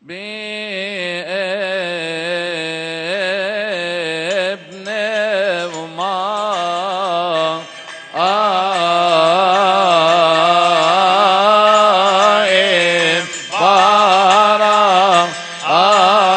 بابن وما آئم برا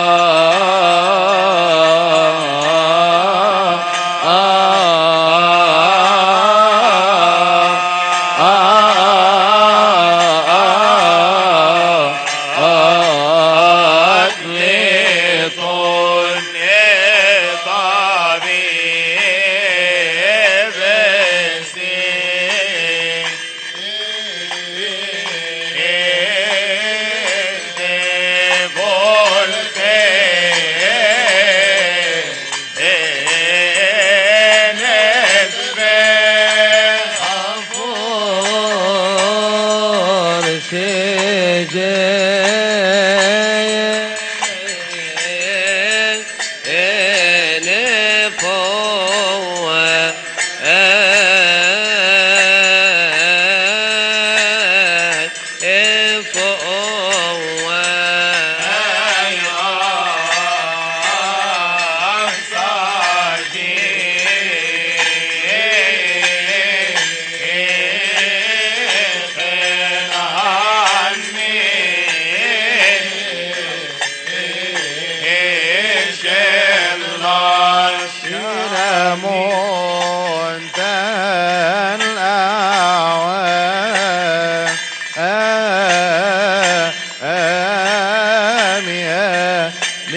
فور سجين فوق منتهى الأعوام يا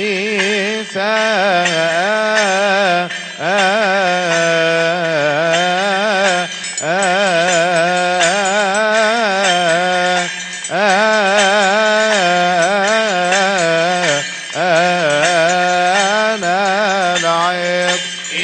أنا العيب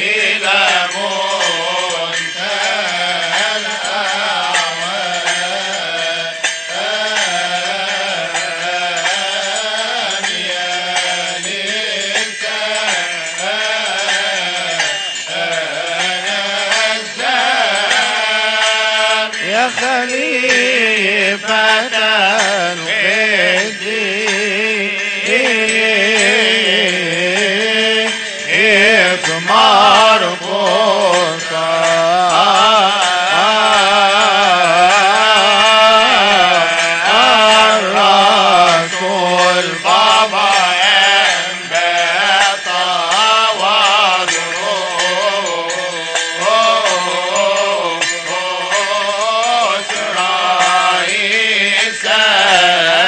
يا خليفة القديس إثمار الرسول بابا ينبت وضروه رئيسا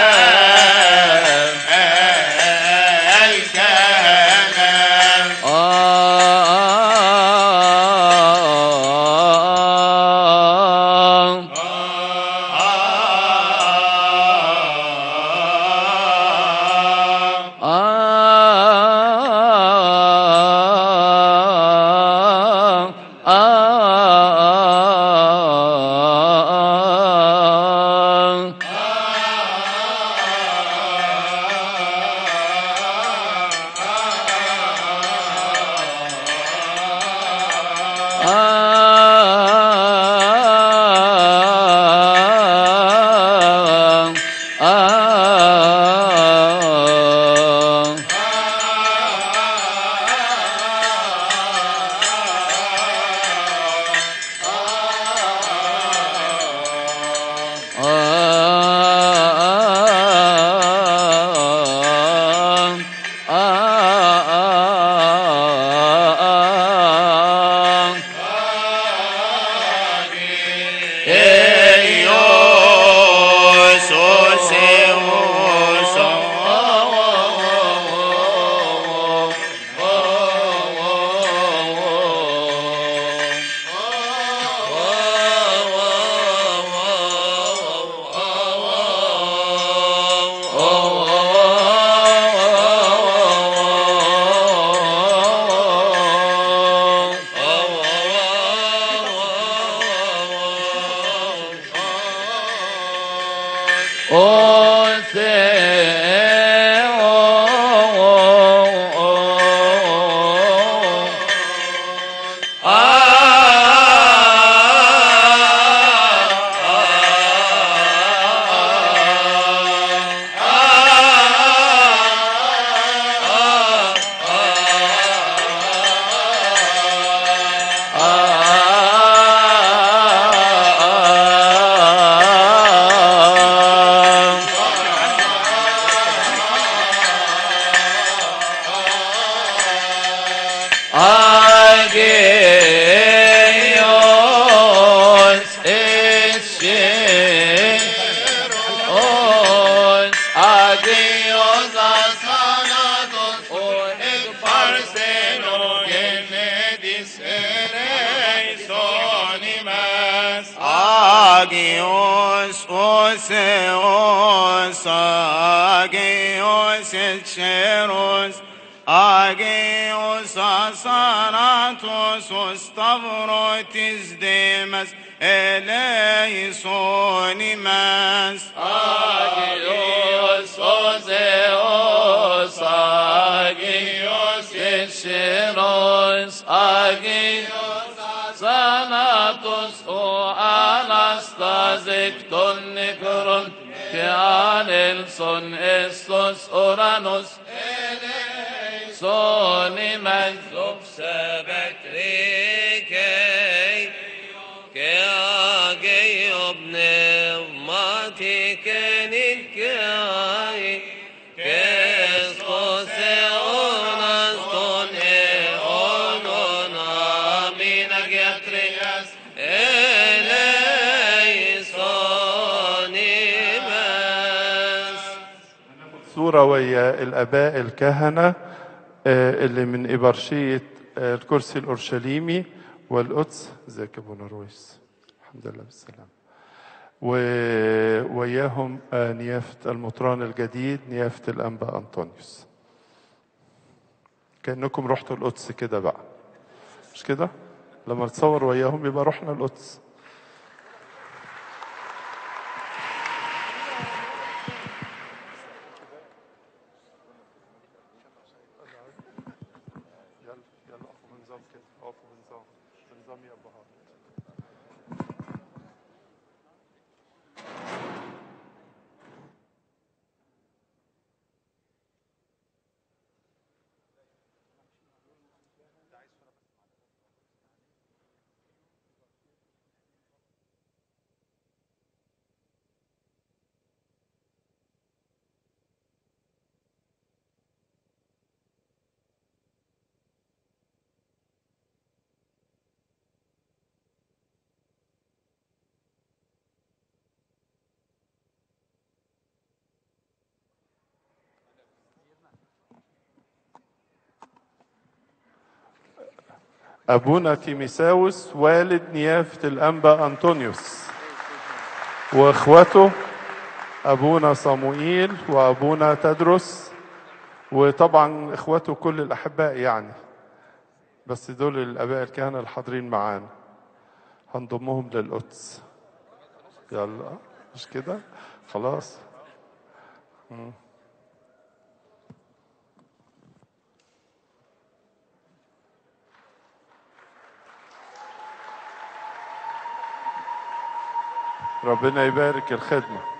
Agios Ishios Agios Asanatos O Ekparseno Genedis Ereisonimas Agios Oseos Agios Echeros Agios Asanatos Ostavrotis Demas Eleisonimas Agios Oseos Agios Ishios Agios Sanatos O Anastasis Ton Nikron Keanelson Estos Oranos Sonimas سبت ريكي كاجي ابن ماتي كنكاي كسقس اونستون اونونا من جترياس اليسوني بس صورة ويا الآباء الكهنة آه، اللي من إبرشية آه، الكرسي الأورشليمي والقدس ازيك يا ابونا رويس الحمد لله بالسلامة ووياهم آه، نيافة المطران الجديد نيافة الأنبا أنطونيوس كأنكم رحتوا القدس كده بقى مش كده لما نتصور وياهم يبقى رحنا القدس يلا يلا اقفوا بنظام كده اقفوا بنظام بنظام يا ابهات أبونا تيميساوس والد نيافة الأنبا أنطونيوس وإخوته أبونا صموئيل وأبونا تدرس وطبعا إخوته كل الأحباء يعني بس دول الآباء الكهنة الحاضرين معانا هنضمهم للقدس يلا مش كده خلاص مم. ربنا يبارك الخدمه